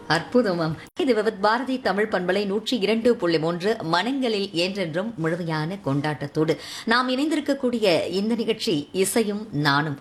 அற்புதமாம் இது விவத் பாரதி தமிழ் பண்பலை நூற்றி இரண்டு புள்ளி மூன்று மனங்களில் என்றென்றும் முழுமையான கொண்டாட்டத்தோடு நாம் இணைந்திருக்கக்கூடிய இந்த நிகழ்ச்சி இசையும் நானும்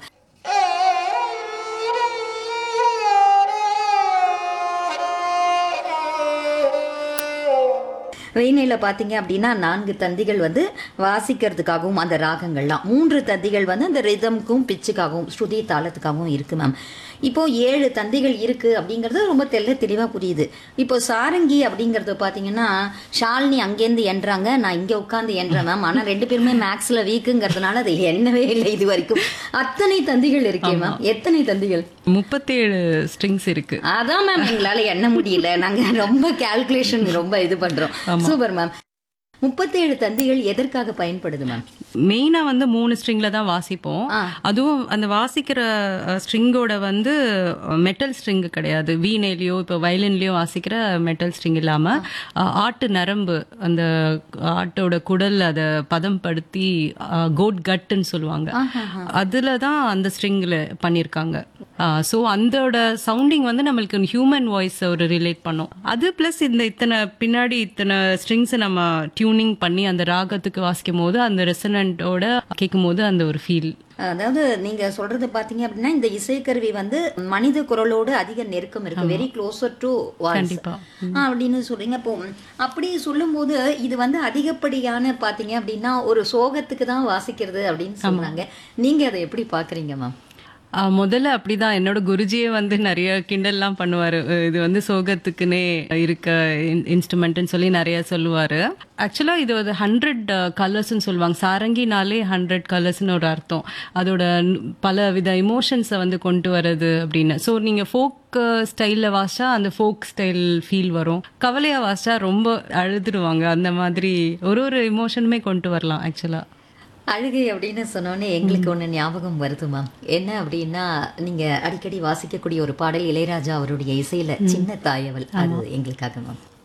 வீணையில பாத்தீங்க அப்படின்னா நான்கு தந்திகள் வந்து வாசிக்கிறதுக்காகவும் அந்த ராகங்கள்லாம் மூன்று தந்திகள் வந்து அந்த ரிதம்க்கும் பிச்சுக்காகவும் ஸ்ருதி தாளத்துக்காகவும் இருக்கு மேம் இப்போ ஏழு தந்திகள் இருக்கு அப்படிங்கிறது ரொம்ப தெல்ல தெளிவா புரியுது இப்போ சாரங்கி அப்படிங்கறது பாத்தீங்கன்னா ஷாலினி அங்கேருந்து என்றாங்க நான் இங்க உட்காந்து என்றேன் மேம் ஆனா ரெண்டு பேருமே மேக்ஸ்ல வீக்குங்கிறதுனால அது எண்ணவே இல்லை இது வரைக்கும் அத்தனை தந்திகள் இருக்கே மேம் எத்தனை தந்திகள் முப்பத்தேழு ஸ்ட்ரிங்ஸ் இருக்கு அதான் மேம் எங்களால எண்ண முடியல நாங்க ரொம்ப கால்குலேஷன் ரொம்ப இது பண்றோம் சூப்பர் மேம் முப்பத்தேழு தந்திகள் எதற்காக பயன்படுது மேம் மெயினா வந்து மூணு ஸ்ட்ரிங்ல தான் வாசிப்போம் ஆ. அதுவும் அந்த வாசிக்கிற ஸ்ட்ரிங்கோட வந்து மெட்டல் ஸ்ட்ரிங் கிடையாது வீணையிலயோ இப்போ வயலின்லயோ வாசிக்கிற மெட்டல் ஸ்ட்ரிங் இல்லாம அஹ், ஆட்டு நரம்பு அந்த ஆட்டோட குடல் அதை பதம் படுத்தி கோட் கட்டுன்னு சொல்லுவாங்க அதுல தான் அந்த ஸ்ட்ரிங்ல பண்ணிருக்காங்க ஸோ அந்தோட சவுண்டிங் வந்து நம்மளுக்கு ஹியூமன் வாய்ஸ் ஒரு ரிலேட் பண்ணும் அது பிளஸ் இந்த இத்தனை பின்னாடி இத்தனை ஸ்ட்ரிங்ஸ் நம்ம டியூனிங் பண்ணி அந்த ராகத்துக்கு வாசிக்கும் போது அந்த ரெசனண்டோட கேட்கும் போது அந்த ஒரு ஃபீல் அதாவது நீங்க சொல்றது பாத்தீங்க அப்படின்னா இந்த இசைக்கருவி வந்து மனித குரலோடு அதிக நெருக்கம் இருக்கு வெரி க்ளோசர் டு வாய்ஸ் கண்டிப்பா. அப்படின்னு சொல்றீங்க இப்போ அப்படி சொல்லும்போது இது வந்து அதிகப்படியான பாத்தீங்க அப்படின்னா ஒரு சோகத்துக்கு தான் வாசிக்கிறது அப்படின்னு சொன்னாங்க நீங்க அதை எப்படி பாக்குறீங்க மேம் ஆஹ் முதல்ல அப்படிதான் என்னோட குருஜியே வந்து நிறைய கிண்டல்லாம் பண்ணுவாரு அஹ் இது வந்து சோகத்துக்குன்னே இருக்க இன்ஸ்ட்ருமெண்ட்னு சொல்லி நிறைய சொல்லுவாரு ஆக்சுவலா இது ஒரு ஹண்ட்ரட் கலர்ஸ்னு சொல்லுவாங்க சாரங்கினாலே ஹண்ட்ரட் கலர்ஸ்னு ஒரு அர்த்தம் அதோட நு- பல வித இமோஷன்ஸை வந்து கொண்டு வர்றது அப்படின்னு ஸோ நீங்க ஃபோக் ஸ்டைலில் வாசிச்சா அந்த ஃபோக் ஸ்டைல் ஃபீல் வரும் கவலையா வாசிச்சா ரொம்ப அழுதுருவாங்க அந்த மாதிரி ஒரு ஒரு இமோஷனுமே கொண்டு வரலாம் ஆக்சுவலா அழுகை அப்படின்னு சொன்னோன்னே எங்களுக்கு ஒண்ணு ஞாபகம் வருது மேம் என்ன அப்படின்னா நீங்க அடிக்கடி வாசிக்கக்கூடிய ஒரு பாடல் இளையராஜா அவருடைய இசையில சின்ன தாயவள் அது எங்களுக்காக மேம்